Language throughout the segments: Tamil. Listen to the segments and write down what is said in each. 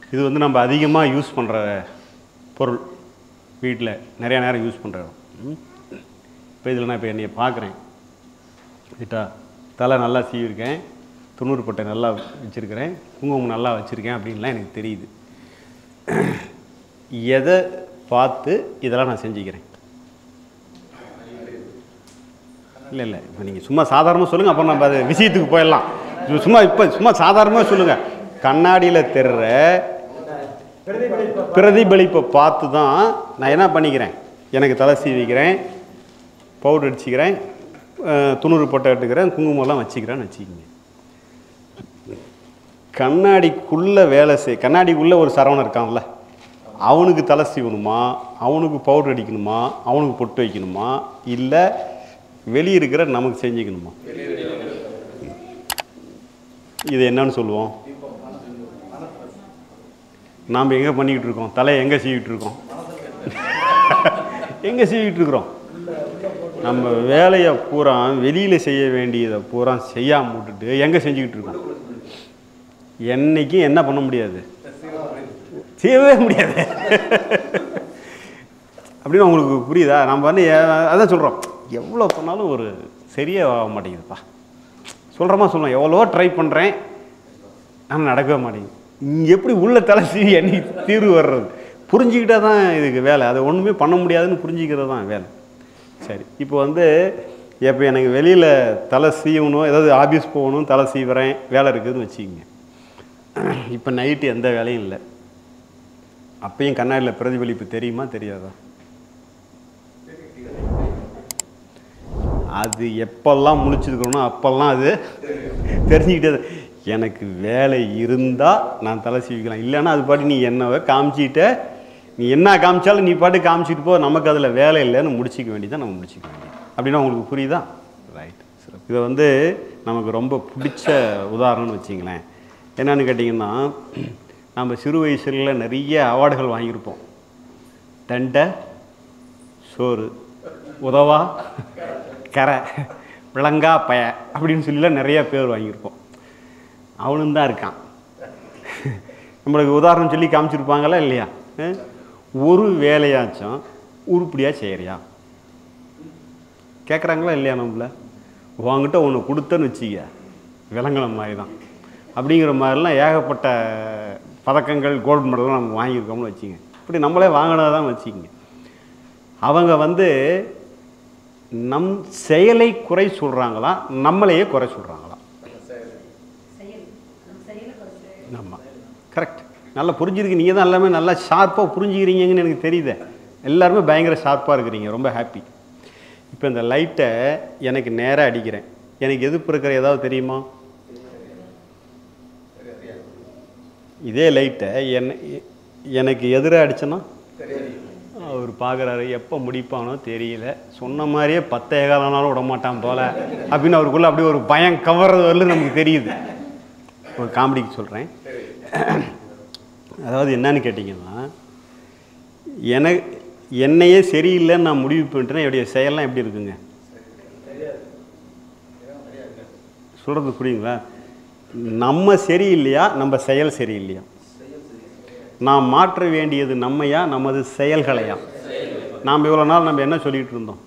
இது வந்து நம்ம அதிகமாக யூஸ் பண்ணுற பொருள் வீட்டில் நிறையா நேரம் யூஸ் பண்ணுறோம் இப்போ இதில் நான் இப்போ என்னைய பார்க்குறேன் ரைட்டா தலை நல்லா சீவிருக்கேன் தொண்ணூறு பட்டை நல்லா வச்சுருக்கிறேன் குங்குமம் நல்லா வச்சுருக்கேன் அப்படின்லாம் எனக்கு தெரியுது எதை பார்த்து இதெல்லாம் நான் செஞ்சுக்கிறேன் இல்லை இல்லை இப்போ நீங்கள் சும்மா சாதாரணமாக சொல்லுங்கள் அப்புறம் நம்ம அது விஷயத்துக்கு போயிடலாம் இது சும்மா இப்போ சும்மா சாதாரணமாக சொல்லுங்கள் கண்ணாடியில் தெர்ற பிரதிபலிப்பை பார்த்து தான் நான் என்ன பண்ணிக்கிறேன் எனக்கு தலை சீவிக்கிறேன் பவுடர் அடிச்சுக்கிறேன் அஹ், துணூறு பொட்டை எடுத்துக்கிறேன் குங்குமம்லாம் வச்சுக்கிறேன்னு வச்சுக்கிங்க கண்ணாடிக்குள்ளே வேலை செய் கண்ணாடிக்குள்ளே ஒரு சரவணன் இருக்கான்ல அவனுக்கு தலை சீவணுமா அவனுக்கு பவுடர் அடிக்கணுமா அவனுக்கு பொட்டு வைக்கணுமா இல்லை வெளியே இருக்கிற நமக்கு செஞ்சுக்கணுமா இது என்னன்னு சொல்லுவோம் நாம் எங்கே பண்ணிக்கிட்டு இருக்கோம் தலையை எங்கே சீவிட்டு இருக்கோம் எங்கே சீவிட்டு இருக்கிறோம் நம்ம வேலையை பூரா வெளியில் செய்ய வேண்டியதை பூரா செய்யாம விட்டுட்டு எங்கே செஞ்சுக்கிட்டு இருக்கோம் என்னைக்கும் என்ன பண்ண முடியாது செய்யவே முடியாது அப்படின்னு உங்களுக்கு புரியுதா நம்ம வந்து ஏ- அதான் சொல்கிறோம் எவ்வளோ பண்ணாலும் ஒரு சரியாக ஆக மாட்டேங்குதுப்பா சொல்கிறோமா சொல்லுவோம் எவ்வளோ ட்ரை பண்ணுறேன் ஆனால் நடக்கவே மாட்டேங்குது இங்கே எப்படி உள்ள தலை சீவி என்னைக்கு தீர்வு வர்றது புரிஞ்சுக்கிட்டா தான் இதுக்கு வேலை அதை ஒன்றுமே பண்ண முடியாதுன்னு புரிஞ்சுக்கிறது தான் வேலை சரி இப்போ வந்து இப்போ எனக்கு வெளியில் தலை சீவணும் ஏதாவது ஆஃபீஸ் போகணும் தலை சீவுறேன் வேலை இருக்குதுன்னு வச்சுக்கிங்க இப்போ நைட்டு எந்த வேலையும் இல்லை அப்பயும் கண்ணாடியில் பிரதிபலிப்பு தெரியுமா தெரியாதா அது எப்பெல்லாம் முழிச்சிருக்கணும் அப்பெல்லாம் அது தெரிஞ்சுக்கிட்டே தான். எனக்கு வேலை இருந்தால் நான் தலை சீவிக்கலாம் இல்லைன்னா அது பாட்டு நீ என்னவை காமிச்சிட்ட நீ என்ன காமிச்சாலும் நீ பாட்டு காமிச்சிட்டு போ நமக்கு அதில் வேலை இல்லைன்னு முடிச்சிக்க வேண்டியதான் நம்ம முடிச்சிக்க வேண்டியது அப்படின்னா உங்களுக்கு புரியுதா ரைட் சிறப்பு இதை வந்து நமக்கு ரொம்ப பிடிச்ச உதாரணம்னு வச்சிங்களேன் என்னன்னு கேட்டிங்கன்னா நம்ம சிறு வயசுல நிறைய அவார்டுகள் வாங்கியிருப்போம் தண்டை சோறு உதவா கரை விளங்கா பய அப்படின்னு சொல்லிலாம் நிறைய பேர் வாங்கியிருப்போம் அவனும் தான் இருக்கான் நம்மளுக்கு உதாரணம் சொல்லி காமிச்சிருப்பாங்களா இல்லையா அஹ்? ஒரு வேலையாச்சும் உருப்படியாக செய்கிறியா கேட்குறாங்களா இல்லையா நம்மள உங்ககிட்ட ஒன்று கொடுத்தேன்னு வச்சுக்க விலங்கின மாதிரி தான் அப்படிங்கிற மாதிரிலாம் ஏகப்பட்ட பதக்கங்கள் கோல்டு மெடல்லாம் நம்ம வாங்கியிருக்கோம்னு வச்சுங்க இப்படி நம்மளே வாங்கினதை தான் வச்சுக்கோங்க அவங்க வந்து நம் செயலை குறை சொல்கிறாங்களா நம்மளையே குறை சொல்கிறாங்களா நம்ம கரெக்ட் நல்லா புரிஞ்சிருக்கு நீங்கள் தான் எல்லாமே நல்லா ஷார்ப்பாக புரிஞ்சுக்கிறீங்கன்னு எனக்கு தெரியுது எல்லாருமே பயங்கர ஷார்ப்பாக இருக்கிறீங்க ரொம்ப ஹாப்பி இப்போ இந்த லைட்டை எனக்கு நேராக அடிக்கிறேன் எனக்கு எதிர்ப்பு இருக்கிற ஏதாவது தெரியுமா இதே லைட்டை என்ன எனக்கு எதிராக அடிச்சேன்னா அவர் பார்க்குறாரு எப்போ முடிப்பானோ தெரியல சொன்ன மாதிரியே பத்தே காலனாலும் விட மாட்டான் போல அப்படின்னு அவருக்குள்ள அப்படியே ஒரு பயம் கவர்றது வரலும் நமக்கு தெரியுது ஒரு காமெடிக்கு சொல்கிறேன் அதாவது என்னன்னு கேட்டிங்கன்னா என என்னையே சரியில்லைன்னு நான் முடிவு பண்ணிட்டேன்னா என்னுடைய செயல்லாம் எப்படி இருக்குங்க சொல்கிறது புரியுங்களா நம்ம சரியில்லையா நம்ம செயல் சரியில்லையா நாம் மாற்ற வேண்டியது நம்மையா நமது செயல்களையா நாம் இவ்வளோ நாள் நம்ம என்ன சொல்லிட்டு இருந்தோம்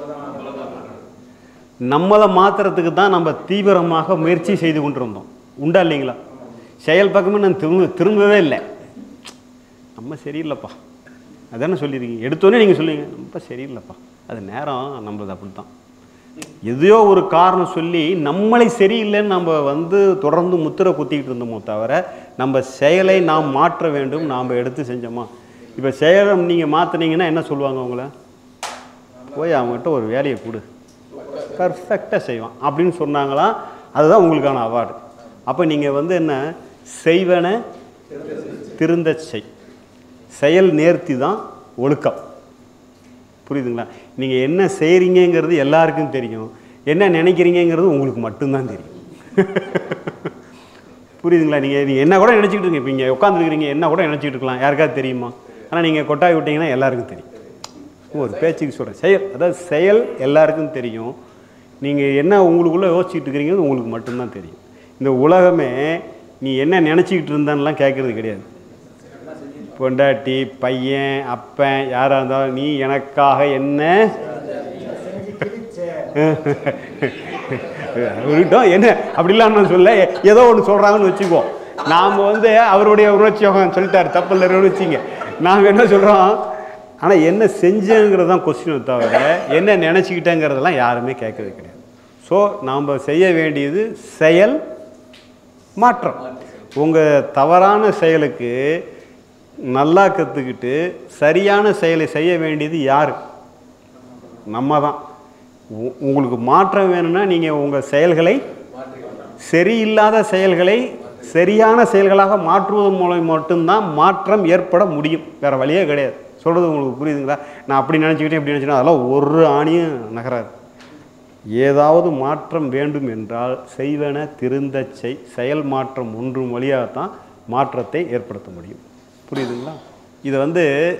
நம்மளை மாற்றுறதுக்கு தான் நம்ம தீவிரமாக முயற்சி செய்து கொண்டிருந்தோம் உண்டா இல்லைங்களா செயல் பக்கமே நான் திரும்ப திரும்பவே இல்லை நம்ம சரியில்லைப்பா அதானே சொல்லியிருக்கீங்க எடுத்தோன்னே நீங்கள் சொல்லுவீங்க ரொம்ப சரியில்லைப்பா அது நேரம் நம்மளது அப்படி தான் எதையோ ஒரு காரணம் சொல்லி நம்மளை சரியில்லைன்னு நம்ம வந்து தொடர்ந்து முத்திரை குத்திக்கிட்டு இருந்தோமோ தவிர நம்ம செயலை நாம் மாற்ற வேண்டும் நாம் எடுத்து செஞ்சோமா இப்போ செயலை நீங்கள் மாற்றினீங்கன்னா என்ன சொல்லுவாங்க உங்களை போய் அவங்ககிட்ட ஒரு வேலையை கொடு பர்ஃபெக்டாக செய்வான் அப்படின்னு சொன்னாங்களா அதுதான் உங்களுக்கான அவார்டு அப்போ நீங்கள் வந்து என்ன செய்வன திருந்த செய் செயல் நேர்த்தி தான் ஒழுக்கம் புரியுதுங்களா நீங்கள் என்ன செய்கிறீங்கங்கிறது எல்லாருக்கும் தெரியும் என்ன நினைக்கிறீங்கங்கிறது உங்களுக்கு மட்டும்தான் தெரியும் புரியுதுங்களா நீங்கள் நீங்கள் என்ன கூட நினச்சிக்கிட்டு இருக்கீங்க இப்போ இங்கே உட்காந்துருக்கிறீங்க என்ன கூட நினச்சிக்கிட்டு இருக்கலாம் யாருக்காவது தெரியுமா ஆனால் நீங்கள் கொட்டாய் விட்டீங்கன்னா எல்லாருக்கும் தெரியும் ஒரு பேச்சுக்கு சொல்கிறேன் செயல் அதாவது செயல் எல்லாருக்கும் தெரியும் நீங்கள் என்ன உங்களுக்குள்ளே யோசிச்சுட்டு இருக்கிறீங்கிறது உங்களுக்கு மட்டும்தான் தெரியும் இந்த உலகமே நீ என்ன நினச்சிக்கிட்டு இருந்தான்லாம் கேட்குறது கிடையாது பொண்டாட்டி பையன் அப்பன் யாராக இருந்தாலும் நீ எனக்காக என்ன விட்டோம் என்ன அப்படிலாம் நான் சொல்ல ஏதோ ஒன்று சொல்கிறாங்கன்னு வச்சுக்கோ நாம் வந்து அவருடைய உணர்ச்சி யோகம் சொல்லிட்டாரு தப்பு இல்லை வச்சுங்க நாம் என்ன சொல்கிறோம் ஆனால் என்ன செஞ்சேங்கிறது தான் கொஸ்டினை தவிர என்ன நினச்சிக்கிட்டேங்கிறதெல்லாம் யாருமே கேட்கறது கிடையாது ஸோ நாம் செய்ய வேண்டியது செயல் மாற்றம் உங்கள் தவறான செயலுக்கு நல்லா கற்றுக்கிட்டு சரியான செயலை செய்ய வேண்டியது யார் நம்ம தான் உ- உங்களுக்கு மாற்றம் வேணும்னா நீங்கள் உங்கள் செயல்களை சரியில்லாத செயல்களை சரியான செயல்களாக மாற்றுவதன் மூலம் மட்டும்தான் மாற்றம் ஏற்பட முடியும் வேறு வழியே கிடையாது சொல்கிறது உங்களுக்கு புரியுதுங்களா நான் அப்படி நினச்சிக்கிட்டேன் இப்படி நினச்சிட்டேன் அதெல்லாம் ஒரு ஆணியும் நகராது ஏதாவது மாற்றம் வேண்டும் என்றால் செய்வன திருந்தச் செய் செயல் மாற்றம் ஒன்றும் வழியாகத்தான் மாற்றத்தை ஏற்படுத்த முடியும் புரியுதுங்களா இதை வந்து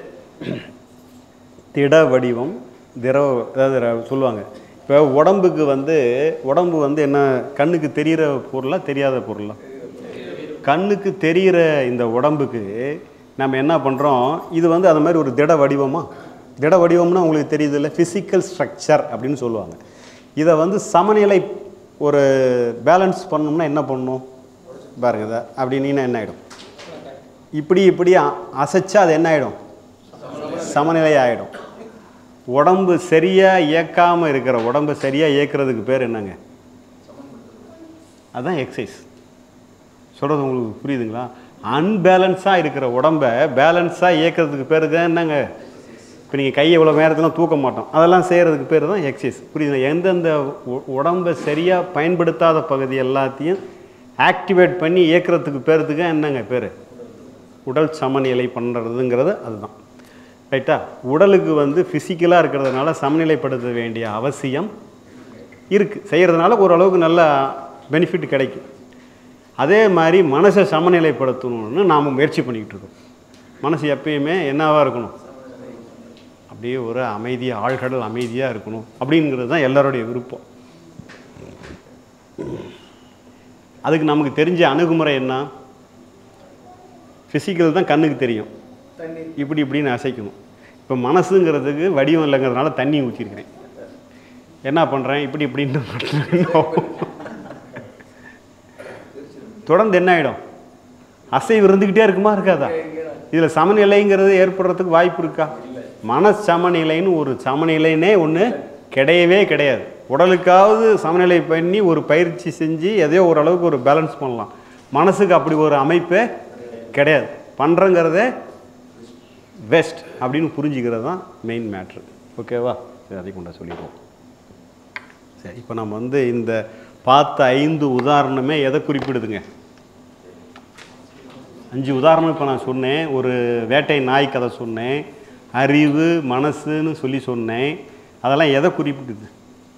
திட வடிவம் திரவ அதாவது ர- சொல்லுவாங்க இப்போ உடம்புக்கு வந்து உடம்பு வந்து என்ன கண்ணுக்கு தெரிகிற பொருளா தெரியாத பொருளா கண்ணுக்கு தெரிகிற இந்த உடம்புக்கு நம்ம என்ன பண்ணுறோம் இது வந்து அது மாதிரி ஒரு திட வடிவமா திட வடிவம்னா உங்களுக்கு தெரியுது இல்லை ஃபிசிக்கல் ஸ்ட்ரக்சர் அப்படின்னு சொல்லுவாங்க இதை வந்து சமநிலை ஒரு பேலன்ஸ் பண்ணணும்னா என்ன பண்ணணும் பாருங்க இதை அப்படின்னீங்கன்னா என்ன ஆகிடும் இப்படி இப்படி அ- அசைச்சா அது என்ன ஆகிடும் சமநிலை ஆகிடும் உடம்பு சரியாக இயக்காமல் இருக்கிற உடம்பு சரியாக இயக்கிறதுக்கு பேர் என்னங்க அதுதான் எக்ஸசைஸ் சொல்கிறது உங்களுக்கு புரியுதுங்களா அன்பேலன்ஸாக இருக்கிற உடம்பை பேலன்ஸாக இயக்கிறதுக்கு பேர் தான் என்னங்க இப்போ நீங்கள் கையை இவ்வளோ நேரத்துலாம் தூக்க மாட்டோம் அதெல்லாம் செய்கிறதுக்கு பேர் தான் எக்ஸசைஸ் புரியுதுங்களா எந்தெந்த உ- உடம்பை சரியாக பயன்படுத்தாத பகுதி எல்லாத்தையும் ஆக்டிவேட் பண்ணி இயக்கிறதுக்கு பேர்த்துக்கு என்னங்க பேர் உடல் சமநிலை பண்ணுறதுங்கிறது அதுதான் ரைட்டா உடலுக்கு வந்து ஃபிசிக்கலாக இருக்கிறதுனால சமநிலைப்படுத்த வேண்டிய அவசியம் இருக்குது செய்கிறதுனால ஓரளவுக்கு நல்ல பெனிஃபிட் கிடைக்கும் அதே மாதிரி மனசை சமநிலைப்படுத்தணும்னு நாம் முயற்சி பண்ணிக்கிட்டு இருக்கோம் மனசு எப்பயுமே என்னவாக இருக்கணும் அப்படியே ஒரு அமைதி ஆழ்கடல் அமைதியாக இருக்கணும் அப்படிங்கிறது தான் எல்லாருடைய விருப்பம் அதுக்கு நமக்கு தெரிஞ்ச அணுகுமுறை என்ன ஃபிசிக்கல் தான் கண்ணுக்கு தெரியும் இப்படி இப்படின்னு அசைக்கணும் இப்போ மனசுங்கிறதுக்கு வடிவம் இல்லைங்கிறதுனால தண்ணி ஊற்றிருக்கிறேன் என்ன பண்ணுறேன் இப்படி இப்படின்னு பண்றேன். தொடர்ந்து என்ன ஆகிடும் அசைவு இருந்துக்கிட்டே இருக்குமா இருக்காதா இதில் சமநிலைங்கிறது ஏற்படுறதுக்கு வாய்ப்பு இருக்கா மன சமநிலைன்னு ஒரு சமநிலைனே ஒன்று கிடையவே கிடையாது உடலுக்காவது சமநிலை பண்ணி ஒரு பயிற்சி செஞ்சு எதையோ ஓரளவுக்கு ஒரு பேலன்ஸ் பண்ணலாம் மனசுக்கு அப்படி ஒரு அமைப்பே கிடையாது பண்ணுறங்கிறதே வெஸ்ட் அப்படின்னு புரிஞ்சுக்கிறது தான் மெயின் மேட்ரு ஓகேவா சரி அதை கொண்டா சொல்லிடுவோம் சரி இப்போ நம்ம வந்து இந்த பார்த்த ஐந்து உதாரணமே எதை குறிப்பிடுதுங்க அஞ்சு உதாரணம் இப்போ நான் சொன்னேன் ஒரு வேட்டை நாய் கதை சொன்னேன் அறிவு மனசுன்னு சொல்லி சொன்னேன் அதெல்லாம் எதை குறிப்பிடுது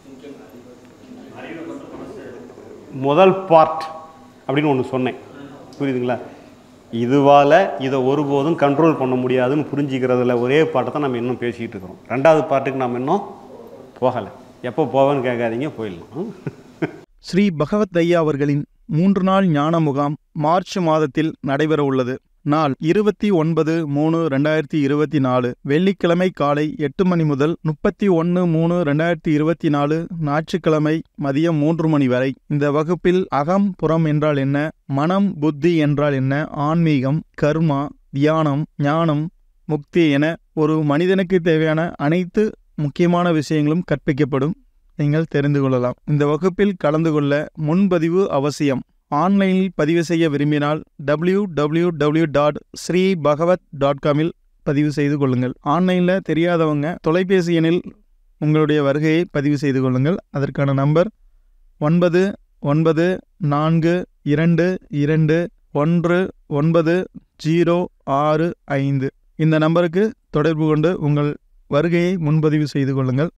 முதல் பார்ட் அப்படின்னு ஒன்று சொன்னேன் புரியுதுங்களா இதுவால் இதை ஒருபோதும் கண்ட்ரோல் பண்ண முடியாதுன்னு புரிஞ்சிக்கிறதுல ஒரே பாட்டை தான் நம்ம இன்னும் பேசிக்கிட்டு இருக்கிறோம் ரெண்டாவது பாட்டுக்கு நம்ம இன்னும் போகலை எப்போ போவேன்னு கேட்காதீங்க போயிடலாம் ஸ்ரீ பகவத் ஐயா அவர்களின் மூன்று நாள் ஞான முகாம் மார்ச் மாதத்தில் நடைபெற உள்ளது நாள் இருபத்தி ஒன்பது மூணு ரெண்டாயிரத்தி இருபத்தி நாலு வெள்ளிக்கிழமை காலை எட்டு மணி முதல் முப்பத்தி ஒன்று மூணு ரெண்டாயிரத்தி இருபத்தி நாலு ஞாயிற்றுக்கிழமை மதியம் மூன்று மணி வரை இந்த வகுப்பில் அகம் புறம் என்றால் என்ன மனம் புத்தி என்றால் என்ன ஆன்மீகம் கர்மா தியானம் ஞானம் முக்தி என ஒரு மனிதனுக்கு தேவையான அனைத்து முக்கியமான விஷயங்களும் கற்பிக்கப்படும் நீங்கள் தெரிந்து கொள்ளலாம் இந்த வகுப்பில் கலந்து கொள்ள முன்பதிவு அவசியம் ஆன்லைனில் பதிவு செய்ய விரும்பினால் W W W dot Sri Bhagavad dot காமில் பதிவு செய்து கொள்ளுங்கள் ஆன்லைனில் தெரியாதவங்க தொலைபேசி எண்ணில் உங்களுடைய வருகையை பதிவு செய்து கொள்ளுங்கள் அதற்கான நம்பர் ஒன்பது ஒன்பது நான்கு இரண்டு இரண்டு ஒன்று ஒன்பது ஜீரோ ஆறு ஐந்து இந்த நம்பருக்கு தொடர்பு கொண்டு உங்கள் வருகையை முன்பதிவு செய்து கொள்ளுங்கள்